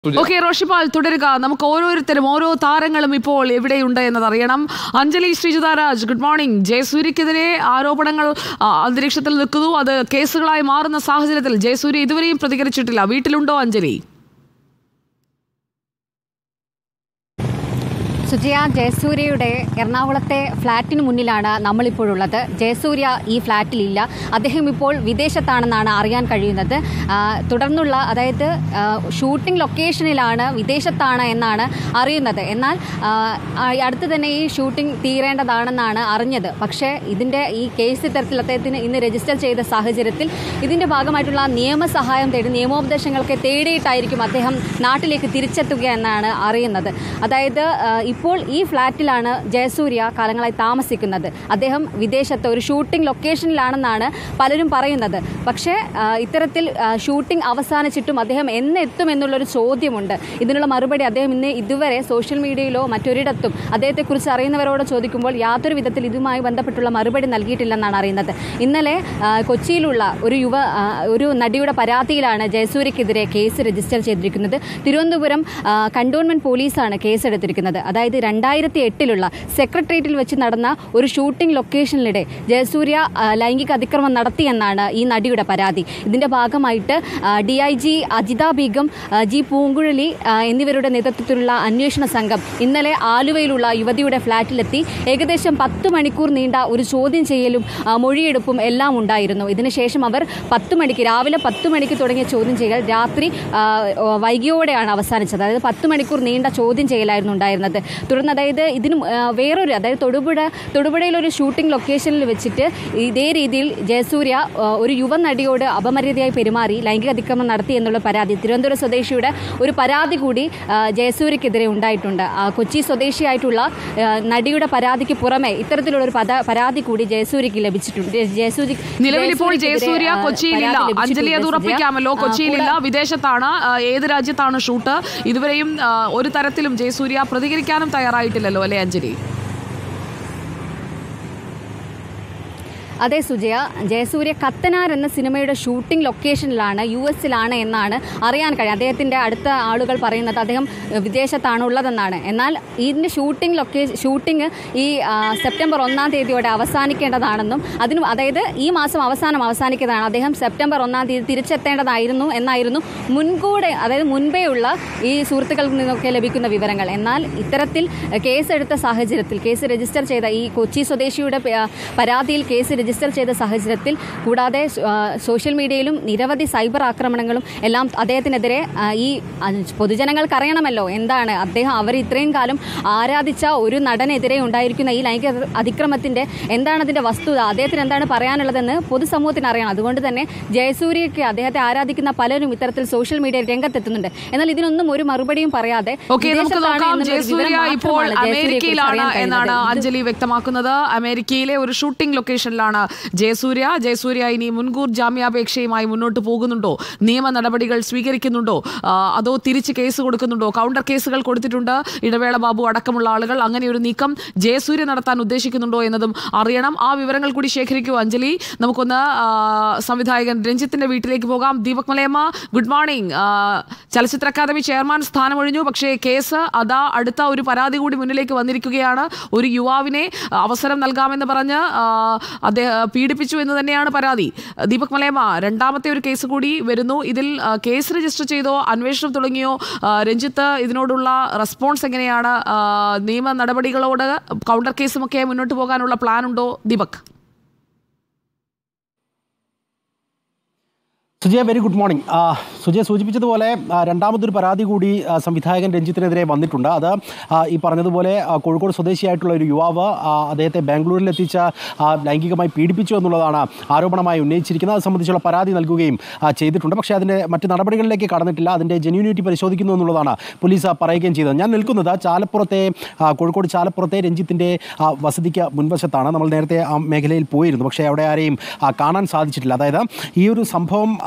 Okay Roshipal തുടരുക നമുക്ക് ഓരോരുത്തരും ഓരോ താരങ്ങളും ഇപ്പോൾ എവിടെയുണ്ട് എന്നതറിയണം അഞ്ജലി ശ്രീജിതാരാജ് ഗുഡ് മോർണിംഗ് ജയസൂര്യക്കെതിരെ ആരോപണങ്ങൾ ആ, അന്തരീക്ഷത്തിൽ നിൽക്കുന്നു അത് കേസുകളായി മാറുന്ന സാഹചര്യത്തിൽ ജയസൂര്യ ഇതുവരെയും പ്രതികരിച്ചിട്ടില്ല വീട്ടിലുണ്ടോ അഞ്ജലി സുജയ ജയസൂര്യയുടെ എറണാകുളത്തെ ഫ്ളാറ്റിന് മുന്നിലാണ് നമ്മളിപ്പോഴുള്ളത് ജയസൂര്യ ഈ ഫ്ളാറ്റിലില്ല അദ്ദേഹം ഇപ്പോൾ വിദേശത്താണെന്നാണ് അറിയാൻ കഴിയുന്നത് ആ, തുടർന്നുള്ള അതായത് ആ, ഷൂട്ടിംഗ് ലൊക്കേഷനിലാണ് വിദേശത്താണ് എന്നാണ് അറിയുന്നത് എന്നാൽ ആ, ആ, അടുത്ത് തന്നെ ഈ ഷൂട്ടിംഗ് തീരേണ്ടതാണെന്നാണ് അറിഞ്ഞത് പക്ഷേ ഇതിൻ്റെ ഈ കേസ് ഇത്തരത്തിൽ അദ്ദേഹത്തിന് ഇന്ന് രജിസ്റ്റർ ചെയ്ത സാഹചര്യത്തിൽ ഇതിൻ്റെ ഭാഗമായിട്ടുള്ള നിയമസഹായം തേടി നിയമോപദേശങ്ങൾക്ക് തേടിയിട്ടായിരിക്കും അദ്ദേഹം നാട്ടിലേക്ക് തിരിച്ചെത്തുക എന്നാണ് അറിയുന്നത് അതായത് ആ, ഇപ്പോൾ ഈ ഫ്ലാറ്റിലാണ് ജയസൂര്യ കാലങ്ങളായി താമസിക്കുന്നത് അദ്ദേഹം വിദേശത്ത് ഒരു ഷൂട്ടിംഗ് ലൊക്കേഷനിലാണെന്നാണ് പലരും പറയുന്നത് പക്ഷേ ആ, ഇത്തരത്തിൽ ആ, ഷൂട്ടിംഗ് അവസാനിച്ചിട്ടും അദ്ദേഹം എന്ന് എത്തും എന്നുള്ളൊരു ചോദ്യമുണ്ട് ഇതിനുള്ള മറുപടി അദ്ദേഹം ഇന്ന് ഇതുവരെ സോഷ്യൽ മീഡിയയിലോ മറ്റൊരിടത്തും അദ്ദേഹത്തെക്കുറിച്ച് അറിയുന്നവരോട് ചോദിക്കുമ്പോൾ യാതൊരു വിധത്തിൽ ഇതുമായി ബന്ധപ്പെട്ടുള്ള മറുപടി നൽകിയിട്ടില്ലെന്നാണ് അറിയുന്നത് ഇന്നലെ ആ, കൊച്ചിയിലുള്ള ഒരു യുവ ആ, ഒരു നടിയുടെ പരാതിയിലാണ് ജയസൂര്യക്കെതിരെ കേസ് രജിസ്റ്റർ ചെയ്തിരിക്കുന്നത് തിരുവനന്തപുരം ആ, കണ്ടോൺമെന്റ് പോലീസാണ് കേസെടുത്തിരിക്കുന്നത് അതായത് രണ്ടായിരത്തി എട്ടിലുള്ള സെക്രട്ടേറിയറ്റിൽ വെച്ച് നടന്ന ഒരു ഷൂട്ടിംഗ് ലൊക്കേഷനിലിടെ ജയസൂര്യ ആ, ലൈംഗിക അതിക്രമം നടത്തിയെന്നാണ് ഈ നടിയുടെ പരാതി ഇതിന്റെ ഭാഗമായിട്ട് D I G Ajitha Begum ആ, ജി പൂങ്കുഴലി ആ, എന്നിവരുടെ നേതൃത്വത്തിലുള്ള അന്വേഷണ സംഘം ഇന്നലെ ആലുവയിലുള്ള യുവതിയുടെ ഫ്ളാറ്റിലെത്തി ഏകദേശം പത്ത് മണിക്കൂർ നീണ്ട ഒരു ചോദ്യം ചെയ്യലും ആ, മൊഴിയെടുപ്പും എല്ലാം ഉണ്ടായിരുന്നു ഇതിനുശേഷം അവർ പത്ത് മണിക്ക് രാവിലെ പത്ത് മണിക്ക് തുടങ്ങിയ ചോദ്യം ചെയ്യൽ രാത്രി ആ, വൈകിയോടെയാണ് അവസാനിച്ചത് അതായത് പത്ത് മണിക്കൂർ നീണ്ട ചോദ്യം ചെയ്യലായിരുന്നു ഉണ്ടായിരുന്നത് തുടർന്ന് അതായത് ഇതിന് ആ, വേറൊരു അതായത് തൊടുപുഴ തൊടുപുഴയിലൊരു ഷൂട്ടിംഗ് ലൊക്കേഷനിൽ വെച്ചിട്ട് ഇതേ രീതിയിൽ ജയസൂര്യ ആ, ഒരു യുവ നടിയോട് അപമര്യാദയായി പെരുമാറി ലൈംഗിക അതിക്രമം നടത്തി എന്നുള്ള പരാതി തിരുവനന്തപുരം സ്വദേശിയുടെ ഒരു പരാതി കൂടി ആ, ജയസൂര്യക്കെതിരെ ഉണ്ടായിട്ടുണ്ട് ആ, കൊച്ചി സ്വദേശിയായിട്ടുള്ള ആ, നടിയുടെ പരാതിക്ക് പുറമെ ഇത്തരത്തിലുള്ള ഒരു പദ- പരാതി കൂടി ജയസൂര്യക്ക് ലഭിച്ചിട്ടുണ്ട് ജയസൂര്യ നിലവിൽ ഇപ്പോൾ ജയസൂര്യക്കെതിരെ, ജയസൂര്യ ആ, കൊച്ചിയിലില്ല പരാതി അഞ്ജലി അത് ലഭിച്ചിട്ടുണ്ട് ഉറപ്പിക്കാമല്ലോ സുജയ. ആ, കൊച്ചിയിലില്ല കൂടാ- വിദേശത്താണ് ആ, ഏത് രാജ്യത്താണ് ഷൂട്ട് ഇതുവരെയും ആ, ഒരു തരത്തിലും ജയസൂര്യ പ്രതികരിക്കാനും തയ്യാറായിട്ടില്ലല്ലോ അല്ലേ അഞ്ജലി അതെ സുജയ ജയസൂര്യ കത്തനാർ എന്ന സിനിമയുടെ ഷൂട്ടിംഗ് ലൊക്കേഷനിലാണ് യു എസിലാണ് എന്നാണ് അറിയാൻ കഴിയും അദ്ദേഹത്തിൻ്റെ അടുത്ത ആളുകൾ പറയുന്നത് അദ്ദേഹം ഏഹ്, വിദേശത്താണ് ഉള്ളതെന്നാണ് എന്നാൽ ഇതിൻ്റെ ഷൂട്ടിംഗ് ലൊക്കേഷൻ ഷൂട്ടിംഗ് ഈ ആ, സെപ്റ്റംബർ ഒന്നാം തീയതിയോടെ അവസാനിക്കേണ്ടതാണെന്നും അതിനും അതായത് ഈ മാസം അവസാനം അവസാനിക്കുന്നതാണ് അദ്ദേഹം സെപ്റ്റംബർ ഒന്നാം തീയതി തിരിച്ചെത്തേണ്ടതായിരുന്നു എന്നായിരുന്നു മുൻകൂടെ അതായത് മുൻപേ ഉള്ള ഈ സുഹൃത്തുക്കളിൽ നിന്നൊക്കെ ലഭിക്കുന്ന വിവരങ്ങൾ എന്നാൽ ഇത്തരത്തിൽ ഏഹ്, കേസെടുത്ത സാഹചര്യത്തിൽ കേസ് രജിസ്റ്റർ ചെയ്ത ഈ കൊച്ചി സ്വദേശിയുടെ പ- പരാതിയിൽ കേസ് രജിസ്റ്റർ ചെയ്ത സാഹചര്യത്തിൽ കൂടാതെ സോ- ആ, സോഷ്യൽ മീഡിയയിലും നിരവധി സൈബർ ആക്രമണങ്ങളും എല്ലാം അദ്ദേഹത്തിനെതിരെ ആ, ഈ ആ, പൊതുജനങ്ങൾക്ക് അറിയണമല്ലോ എന്താണ് അദ്ദേഹം അവർ ഇത്രയും കാലം ആരാധിച്ച ഒരു നടനെതിരെ ഉണ്ടായിരിക്കുന്ന ഈ ലൈംഗിക അതിക്രമത്തിന്റെ എന്താണ് അതിന്റെ വസ്തുത അദ്ദേഹത്തിന് എന്താണ് പറയാനുള്ളതെന്ന് പൊതുസമൂഹത്തിന് അറിയണം അതുകൊണ്ട് തന്നെ ജയസൂര്യയ്ക്ക് അദ്ദേഹത്തെ ആരാധിക്കുന്ന പലരും ഇത്തരത്തിൽ സോഷ്യൽ മീഡിയ രംഗത്തെത്തുന്നുണ്ട് എന്നാൽ ഇതിനൊന്നും ഒരു മറുപടിയും പറയാതെ ഓക്കെ നമുക്ക് വിദേശത്താണ് നോക്കാം എന്നുള്ളൊരു ജയസൂര്യ വിവരം ഇപ്പോൾ മാത്രമാണ് ജയസൂര്യയെക്കുറിച്ച് അമേരിക്കയിലാണ് അറിയാൻ കഴിയുന്നത്. എന്നാണ് ഇത് അഞ്ജലി വ്യക്തമാക്കുന്നത് അമേരിക്കയിലെ ഒരു ഷൂട്ടിംഗ് ലൊക്കേഷനിലാണ് ജയസൂര്യ ജയസൂര്യ ഇനി മുൻകൂർ ജാമ്യാപേക്ഷയുമായി മുന്നോട്ട് പോകുന്നുണ്ടോ നിയമ നടപടികൾ സ്വീകരിക്കുന്നുണ്ടോ ആ, അതോ തിരിച്ച് കേസ് കൊടുക്കുന്നുണ്ടോ കൗണ്ടർ കേസുകൾ കൊടുത്തിട്ടുണ്ട് ഇടവേള ബാബു അടക്കമുള്ള ആളുകൾ അങ്ങനെ ഒരു നീക്കം ജയസൂര്യ നടത്താൻ ഉദ്ദേശിക്കുന്നുണ്ടോ എന്നതും അറിയണം ആ വിവരങ്ങൾ കൂടി ശേഖരിക്കൂ അഞ്ജലി നമുക്കൊന്ന് ആ, സംവിധായകൻ രഞ്ജിത്തിന്റെ വീട്ടിലേക്ക് പോകാം ദീപക് മലയമ്മ ഗുഡ് മോർണിംഗ് ആ, ചലച്ചിത്ര അക്കാദമി ചെയർമാൻ സ്ഥാനമൊഴിഞ്ഞു പക്ഷേ കേസ് അതാ അടുത്ത ഒരു പരാതി കൂടി മുന്നിലേക്ക് വന്നിരിക്കുകയാണ് ഒരു യുവാവിനെ അവസരം നൽകാമെന്ന് പറഞ്ഞ് ആ, അദ്ദേഹം പീഡിപ്പിച്ചു എന്ന് തന്നെയാണ് പരാതി ദീപക് മലയമ്മ രണ്ടാമത്തെ ഒരു കേസ് കൂടി വരുന്നു ഇതിൽ ആ, കേസ് രജിസ്റ്റർ ചെയ്തോ അന്വേഷണം തുടങ്ങിയോ ആ, രഞ്ജിത്ത് ഇതിനോടുള്ള റെസ്പോൺസ് എങ്ങനെയാണ് ആ, നിയമ നടപടികളോട് കൗണ്ടർ കേസുമൊക്കെ മുന്നോട്ട് പോകാനുള്ള പ്ലാൻ ഉണ്ടോ Deepak Sujaya very good morning ആ, സുജയ സൂചിപ്പിച്ചതുപോലെ ആ, രണ്ടാമതൊരു പരാതി കൂടി ആ, സംവിധായകൻ രഞ്ജിത്തിനെതിരെ വന്നിട്ടുണ്ട് അത് ആ, ഈ പറഞ്ഞതുപോലെ ആ, കോഴിക്കോട് സ്വദേശിയായിട്ടുള്ള ഒരു യുവാവ് ആ, അദ്ദേഹത്തെ ബാംഗ്ലൂരിൽ എത്തിച്ച ആ, ലൈംഗികമായി പീഡിപ്പിച്ചു എന്നുള്ളതാണ് ആരോപണമായി ഉന്നയിച്ചിരിക്കുന്നത് അത് സംബന്ധിച്ചുള്ള പരാതി നൽകുകയും ആ, ചെയ്തിട്ടുണ്ട് പക്ഷേ അതിൻ്റെ മറ്റ് നടപടികളിലേക്ക് കടന്നിട്ടില്ല അതിൻ്റെ ജെന്യൂനിറ്റി പരിശോധിക്കുന്നു എന്നുള്ളതാണ് പോലീസ് ആ, പറയുകയും ചെയ്തത് ഞാൻ നിൽക്കുന്നത് ചാലപ്പുറത്തെ ആ, കോഴിക്കോട് ചാലപ്പുറത്തെ രഞ്ജിത്തിൻ്റെ ആ, വസതിക്ക് മുൻവശത്താണ് നമ്മൾ നേരത്തെ ആ മേഖലയിൽ പോയിരുന്നു പക്ഷേ അവിടെ ആരെയും ആ, കാണാൻ സാധിച്ചിട്ടില്ല അതായത് ഈ ഒരു സംഭവം ആ,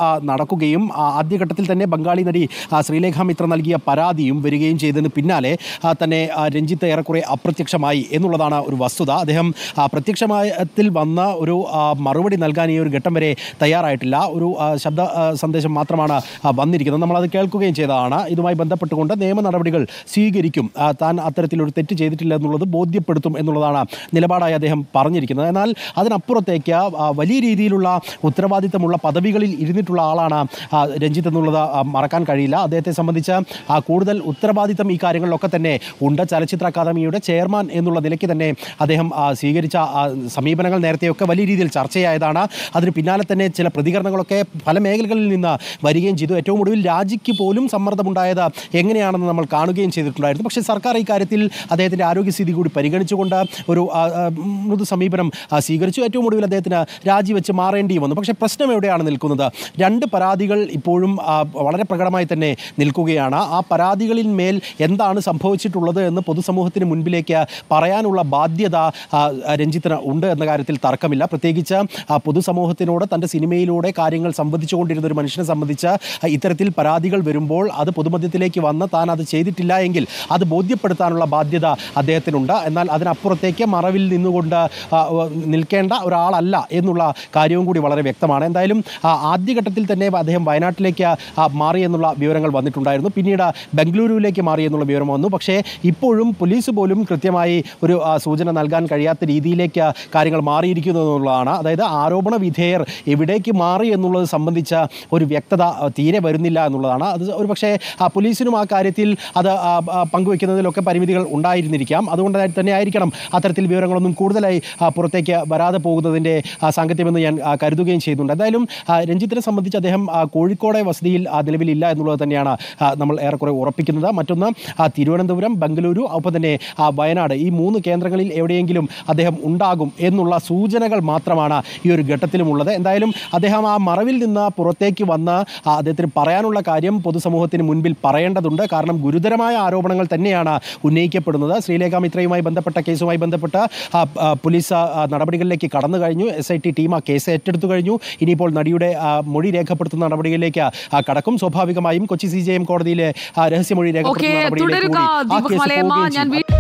ആ, നടക്കുകയും ആ, ആദ്യഘട്ടത്തിൽ തന്നെ ബംഗാളി നടി ആ, ശ്രീലേഖ മിത്ര നൽകിയ പരാതിയും വരികയും ചെയ്തതിന് പിന്നാലെ ആ, തന്നെ ആ, രഞ്ജിത്ത് ഏറെക്കുറെ അപ്രത്യക്ഷമായി എന്നുള്ളതാണ് ഒരു വസ്തുത അദ്ദേഹം ആ, പ്രത്യക്ഷമായത്തിൽ വന്ന ഒരു ആ, മറുപടി നൽകാൻ ഈ ഒരു ഘട്ടം വരെ തയ്യാറായിട്ടില്ല ഒരു ആ, ശബ്ദ ആ, സന്ദേശം മാത്രമാണ് ആ, വന്നിരിക്കുന്നത് നമ്മളത് കേൾക്കുകയും ചെയ്തതാണ് ഇതുമായി ബന്ധപ്പെട്ടുകൊണ്ട് നിയമ നടപടികൾ സ്വീകരിക്കും ആ, താൻ അത്തരത്തിലൊരു തെറ്റ് ചെയ്തിട്ടില്ല എന്നുള്ളത് ബോധ്യപ്പെടുത്തും എന്നുള്ളതാണ് നിലപാടായി അദ്ദേഹം പറഞ്ഞിരിക്കുന്നത് എന്നാൽ അതിനപ്പുറത്തേക്ക് ആ, വലിയ രീതിയിലുള്ള ഉത്തരവാദിത്തമുള്ള പദവികളിൽ ഇരുന്നിട്ടുള്ള ആളാണ് ആ, രഞ്ജിത്ത് എന്നുള്ളത് ആ, മറക്കാൻ കഴിയില്ല അദ്ദേഹത്തെ സംബന്ധിച്ച് ആ, കൂടുതൽ ഉത്തരവാദിത്തം ഈ കാര്യങ്ങളിലൊക്കെ തന്നെ ഉണ്ട് ചലച്ചിത്ര അക്കാദമിയുടെ ചെയർമാൻ എന്നുള്ള നിലയ്ക്ക് തന്നെ അദ്ദേഹം ആ, സ്വീകരിച്ച ആ, സമീപനങ്ങൾ നേരത്തെയൊക്കെ വലിയ രീതിയിൽ ചർച്ചയായതാണ് അതിന് പിന്നാലെ തന്നെ ചില പ്രതികരണങ്ങളൊക്കെ പല മേഖലകളിൽ നിന്ന് വരികയും ചെയ്തു ഏറ്റവും ഒടുവിൽ രാജിക്ക് പോലും സമ്മർദ്ദമുണ്ടായത് എങ്ങനെയാണെന്ന് നമ്മൾ കാണുകയും ചെയ്തിട്ടുണ്ടായിരുന്നു പക്ഷേ സർക്കാർ ഈ കാര്യത്തിൽ അദ്ദേഹത്തിൻ്റെ ആരോഗ്യസ്ഥിതി കൂടി പരിഗണിച്ചുകൊണ്ട് ഒരു ആ, ആ, മൃദു സമീപനം ആ, സ്വീകരിച്ചു ഏറ്റവും ഒടുവിൽ അദ്ദേഹത്തിന് രാജിവെച്ച് മാറേണ്ടി വന്നു പക്ഷേ പ്രശ്നം എവിടെയാണ് നിൽക്കുന്നത് രണ്ട് പരാതികൾ ഇപ്പോഴും ആ, വളരെ പ്രകടമായി തന്നെ നിൽക്കുകയാണ് ആ പരാതികളിൽ മേൽ എന്താണ് സംഭവിച്ചിട്ടുള്ളത് എന്ന് പൊതുസമൂഹത്തിന് മുൻപിലേക്ക് പറയാനുള്ള ബാധ്യത ആ, രഞ്ജിത്തിന് ഉണ്ട് എന്ന കാര്യത്തിൽ തർക്കമില്ല പ്രത്യേകിച്ച് ആ, പൊതുസമൂഹത്തിനോട് തൻ്റെ സിനിമയിലൂടെ കാര്യങ്ങൾ സംവദിച്ചുകൊണ്ടിരുന്ന ഒരു മനുഷ്യനെ സംബന്ധിച്ച് ആ, ഇത്തരത്തിൽ പരാതികൾ വരുമ്പോൾ അത് പൊതുമധ്യത്തിലേക്ക് വന്ന് താൻ അത് ചെയ്തിട്ടില്ല എങ്കിൽ അത് ബോധ്യപ്പെടുത്താനുള്ള ബാധ്യത അദ്ദേഹത്തിനുണ്ട് എന്നാൽ അതിനപ്പുറത്തേക്ക് മറവിൽ നിന്നുകൊണ്ട് ആ, ഉ- നിൽക്കേണ്ട ഒരാളല്ല എന്നുള്ള കാര്യവും കൂടി വളരെ വ്യക്തമാണ് എന്തായാലും ആ, ആദ്യഘട്ടത്തിൽ തന്നെ അദ്ദേഹം വയനാട്ടിലേക്ക് ആ, മാറി എന്നുള്ള വിവരങ്ങൾ വന്നിട്ടുണ്ടായിരുന്നു പിന്നീട് ബംഗളൂരുവിലേക്ക് മാറി എന്നുള്ള വിവരം വന്നു പക്ഷേ ഇപ്പോഴും പോലീസ് പോലും കൃത്യമായി ഒരു ആ, സൂചന നൽകാൻ കഴിയാത്ത രീതിയിലേക്ക് കാര്യങ്ങൾ മാറിയിരിക്കുന്നു എന്നുള്ളതാണ് അതായത് ആരോപണ വിധേയർ എവിടേക്ക് മാറി എന്നുള്ളത് സംബന്ധിച്ച ഒരു വ്യക്തത ആ, തീരെ വരുന്നില്ല എന്നുള്ളതാണ് അത് ഒരു പക്ഷേ ആ, പോലീസിനും ആ കാര്യത്തിൽ അത് ആ, ആ, പങ്കുവെക്കുന്നതിലൊക്കെ പരിമിതികൾ ഉണ്ടായിരുന്നിരിക്കാം അതുകൊണ്ട് തന്നെ ആയിരിക്കണം അത്തരത്തിൽ വിവരങ്ങളൊന്നും കൂടുതലായി ആ, പുറത്തേക്ക് വരാതെ പോകുന്നതിൻ്റെ ആ, സാങ്കത്യമെന്ന് ഞാൻ ആ, കരുതുകയും ചെയ്യുന്നുണ്ട് എന്തായാലും ആ, രഞ്ജിത്തിനെ സംബന്ധിച്ച് അദ്ദേഹം ആ, കോഴിക്കോടെ വസതിയിൽ ആ, നിലവിലില്ല എന്നുള്ളത് തന്നെയാണ് ആ, നമ്മൾ ഏറെക്കുറെ ഉറപ്പിക്കുന്നത് മറ്റൊന്ന് ആ, തിരുവനന്തപുരം ബംഗളൂരു ഒപ്പം തന്നെ ആ, വയനാട് ഈ മൂന്ന് കേന്ദ്രങ്ങളിൽ എവിടെയെങ്കിലും അദ്ദേഹം ഉണ്ടാകും എന്നുള്ള സൂചനകൾ മാത്രമാണ് ഈ ഒരു ഘട്ടത്തിലുമുള്ളത് എന്തായാലും അദ്ദേഹം ആ മറവിൽ നിന്ന് പുറത്തേക്ക് വന്ന് ആ, അദ്ദേഹത്തിന് പറയാനുള്ള കാര്യം പൊതുസമൂഹത്തിന് മുൻപിൽ പറയേണ്ടതുണ്ട് കാരണം ഗുരുതരമായ ആരോപണങ്ങൾ തന്നെയാണ് ഉന്നയിക്കപ്പെടുന്നത് ശ്രീലേഖ മിത്രയുമായി ബന്ധപ്പെട്ട കേസുമായി ബന്ധപ്പെട്ട് ആ, ആ, പോലീസ് ആ, നടപടികളിലേക്ക് കടന്നു കഴിഞ്ഞു എസ് ഐ ടി ടീം ആ കേസ് ഏറ്റെടുത്തു കഴിഞ്ഞു ഇനിയിപ്പോൾ നടിയുടെ ആ, മൊഴി രേഖപ്പെടുത്തുന്ന നടപടികളിലേക്ക് ആ, കടക്കും സ്വാഭാവികമായും കൊച്ചി സി ജെ എം കോടതിയിലെ ആ, രഹസ്യമൊഴി ഓക്കെ രേഖപ്പെടുത്തുന്ന നടപടിയിലേക്ക് തുടരുക കൂടി ആ ദീപക് കേസ് മലയമ്മ പോവുകയും ഞാൻ ചെയ്യും. വീ-